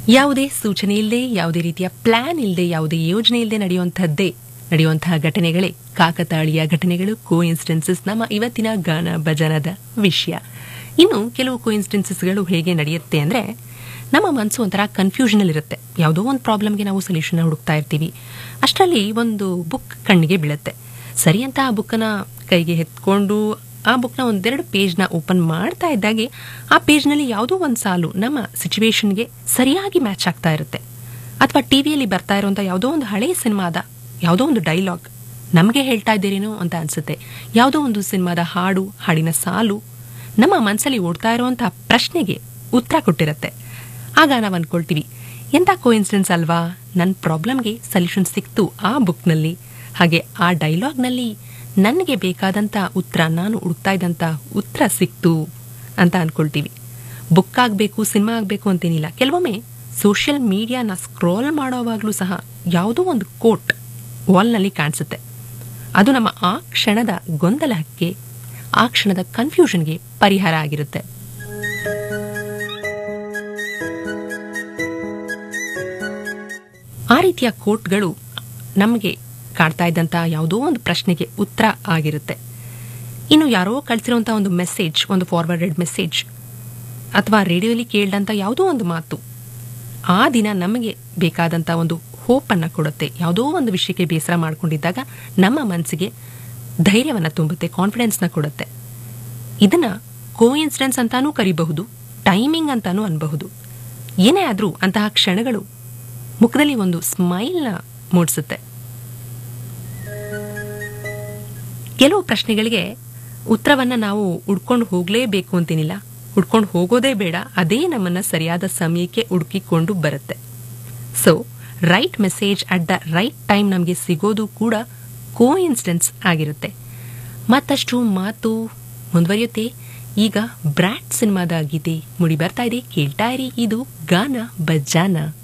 ಯಾವುದೇ ಸೂಚನೆ ಇಲ್ಲದೆ ಯಾವುದೇ ರೀತಿಯ ಪ್ಲಾನ್ ಇಲ್ಲದೆ ಯಾವುದೇ ಯೋಜನೆ ಇಲ್ಲದೆ ನಡೆಯುವಂತಹದ್ದೇ ನಡೆಯುವಂತಹ ಘಟನೆಗಳೇ ಕಾಕತಾಳೀಯ ಘಟನೆಗಳು ಕೋ ಇನ್ಸಿಡೆನ್ಸಸ್ ನಮ್ಮ ಇವತ್ತಿನ ಗಾನ ಭಜನದ ವಿಷಯ ಇನ್ನು ಕೆಲವು ಕೋ ಇನ್ಸಿಡೆನ್ಸಸ್ಗಳು ಹೇಗೆ ನಡೆಯುತ್ತೆ ಅಂದ್ರೆ ನಮ್ಮ ಮನಸ್ಸು ಒಂಥರ ಕನ್ಫ್ಯೂಷನ್ ಇರುತ್ತೆ ಯಾವುದೋ ಒಂದು ಪ್ರಾಬ್ಲಮ್ಗೆ ನಾವು ಸೊಲ್ಯೂಷನ್ ಹುಡುಕ್ತಾ ಇರ್ತೀವಿ ಅಷ್ಟರಲ್ಲಿ ಒಂದು ಬುಕ್ ಕಣ್ಣಿಗೆ ಬೀಳುತ್ತೆ ಸರಿ ಅಂತ ಆ ಬುಕ್ಕನ್ನ ಕೈಗೆ ಎತ್ಕೊಂಡು ಆ ಬುಕ್ನ ಒಂದೆರಡು ಪೇಜ್ನ ಓಪನ್ ಮಾಡ್ತಾ ಇದ್ದಾಗೆ ಆ ಪೇಜ್ನಲ್ಲಿ ಯಾವುದೋ ಒಂದು ಸಾಲು ನಮ್ಮ ಸಿಚುವೇಶನ್ಗೆ ಸರಿಯಾಗಿ ಮ್ಯಾಚ್ ಆಗ್ತಾ ಇರುತ್ತೆ ಅಥವಾ ಟಿವಿಯಲ್ಲಿ ಬರ್ತಾ ಇರುವಂಥ ಯಾವುದೋ ಒಂದು ಹಳೆ ಸಿನಿಮಾದ ಯಾವುದೋ ಒಂದು ಡೈಲಾಗ್ ನಮಗೆ ಹೇಳ್ತಾ ಇದ್ದೀರೇನೋ ಅಂತ ಅನ್ಸುತ್ತೆ ಯಾವುದೋ ಒಂದು ಸಿನಿಮಾದ ಹಾಡು ಹಾಡಿನ ಸಾಲು ನಮ್ಮ ಮನಸ್ಸಲ್ಲಿ ಓಡ್ತಾ ಇರುವಂತಹ ಪ್ರಶ್ನೆಗೆ ಉತ್ತರ ಕೊಟ್ಟಿರುತ್ತೆ ಆಗ ನಾವು ಅನ್ಕೊಳ್ತೀವಿ ಎಂಥ ಕೋಇನ್ಸಿಡೆನ್ಸ್ ಅಲ್ವಾ ನನ್ನ ಪ್ರಾಬ್ಲಮ್ಗೆ ಸೊಲ್ಯೂಷನ್ ಸಿಕ್ತು ಆ ಬುಕ್ನಲ್ಲಿ ಹಾಗೆ ಆ ಡೈಲಾಗ್ನಲ್ಲಿ ನನಗೆ ಬೇಕಾದಂಥ ಉತ್ತರ ನಾನು ಹುಡುಕ್ತಾ ಇದ್ದಂಥ ಉತ್ತರ ಸಿಕ್ತು ಅಂತ ಅನ್ಕೊಳ್ತೀವಿ ಬುಕ್ ಆಗಬೇಕು ಸಿನಿಮಾ ಆಗಬೇಕು ಅಂತೇನಿಲ್ಲ ಕೆಲವೊಮ್ಮೆ ಸೋಷಿಯಲ್ ಮೀಡಿಯಾನ ಸ್ಕ್ರೋಲ್ ಮಾಡೋವಾಗಲೂ ಸಹ ಯಾವುದೋ ಒಂದು ಕೋಟ್ ವಾಲ್ನಲ್ಲಿ ಕಾಣಿಸುತ್ತೆ ಅದು ನಮ್ಮ ಆ ಕ್ಷಣದ ಗೊಂದಲಕ್ಕೆ ಆ ಕ್ಷಣದ ಕನ್ಫ್ಯೂಷನ್ಗೆ ಪರಿಹಾರ ಆಗಿರುತ್ತೆ ಆ ರೀತಿಯ ಕೋಟ್ಗಳು ನಮಗೆ ಕಾಡ್ತಾ ಇದ್ದಂಥ ಯಾವುದೋ ಒಂದು ಪ್ರಶ್ನೆಗೆ ಉತ್ತರ ಆಗಿರುತ್ತೆ ಇನ್ನು ಯಾರೋ ಕಳಿಸಿರುವಂಥ ಒಂದು ಮೆಸೇಜ್ ಒಂದು ಫಾರ್ವರ್ಡೆಡ್ ಮೆಸೇಜ್ ಅಥವಾ ರೇಡಿಯೋಲಿ ಕೇಳಿದಂಥ ಯಾವುದೋ ಒಂದು ಮಾತು ಆ ದಿನ ನಮಗೆ ಬೇಕಾದಂಥ ಒಂದು ಹೋಪನ್ನು ಕೊಡುತ್ತೆ ಯಾವುದೋ ಒಂದು ವಿಷಯಕ್ಕೆ ಬೇಸರ ಮಾಡ್ಕೊಂಡಿದ್ದಾಗ ನಮ್ಮ ಮನಸ್ಸಿಗೆ ಧೈರ್ಯವನ್ನು ತುಂಬುತ್ತೆ ಕಾನ್ಫಿಡೆನ್ಸ್ನ ಕೊಡುತ್ತೆ ಇದನ್ನ ಕೋಇನ್ಸಿಡೆನ್ಸ್ ಅಂತಾನೂ ಕರಿಬಹುದು ಟೈಮಿಂಗ್ ಅಂತಾನೂ ಅನ್ಬಹುದು ಏನೇ ಆದರೂ ಅಂತಹ ಕ್ಷಣಗಳು ಮುಖದಲ್ಲಿ ಒಂದು ಸ್ಮೈಲ್ನ ಮೂಡಿಸುತ್ತೆ ಕೆಲವು ಪ್ರಶ್ನೆಗಳಿಗೆ ಉತ್ತರವನ್ನ ನಾವು ಹುಡ್ಕೊಂಡು ಹೋಗಲೇಬೇಕು ಅಂತೇನಿಲ್ಲ ಹುಡ್ಕೊಂಡು ಹೋಗೋದೇ ಬೇಡ ಅದೇ ನಮ್ಮನ್ನ ಸರಿಯಾದ ಸಮಯಕ್ಕೆ ಹುಡುಕಿಕೊಂಡು ಬರುತ್ತೆ so right message at the right time ನಮಗೆ ಸಿಗೋದು ಕೂಡ ಕೋ ಇನ್ಸಿಡೆನ್ಸ್ ಆಗಿರುತ್ತೆ ಮತ್ತಷ್ಟು ಮಾತು ಮುಂದುವರಿಯುತ್ತೆ ಈಗ ಬ್ರಾಟ್ ಸಿನಿಮಾದ ಗೀತೆ ಮುಡಿ ಬರ್ತಾ ಇದೆ ಕೇಳ್ತಾ ಇರಿ ಇದು ಗಾನ ಬಜ್ಜಾನ